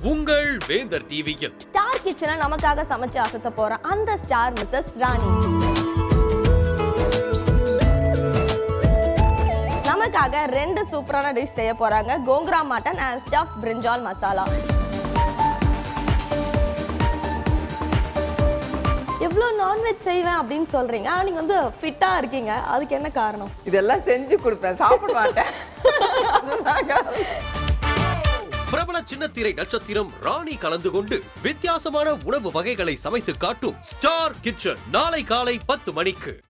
உங்கள் வேந்தர் டிவியில் ஸ்டார் கிச்சனை நமக்காக சமைச்சு அசத்த போற அந்த ஸ்டார் மிஸ்ஸஸ் ராணி நமக்காக ரெண்டு சூப்பரான டிஷ் செய்ய போறாங்க Gongura mutton and stuff brinjal masala எவ்வளோ நான்வெஜ் செய்வேன் அப்படின்னு சொல்றீங்க ஆனா நீங்க வந்து ஃபிட்டா இருக்கீங்க அதுக்கு என்ன காரணம் இதெல்லாம் செஞ்சு கொடுப்பேன் சாப்பிட மாட்டேன் பிரபல சின்னத்திரை நட்சத்திரம் ராணி கலந்து கொண்டு வித்தியாசமான உணவு வகைகளை சமைத்து காட்டும் ஸ்டார் கிச்சன் நாளை காலை பத்து மணிக்கு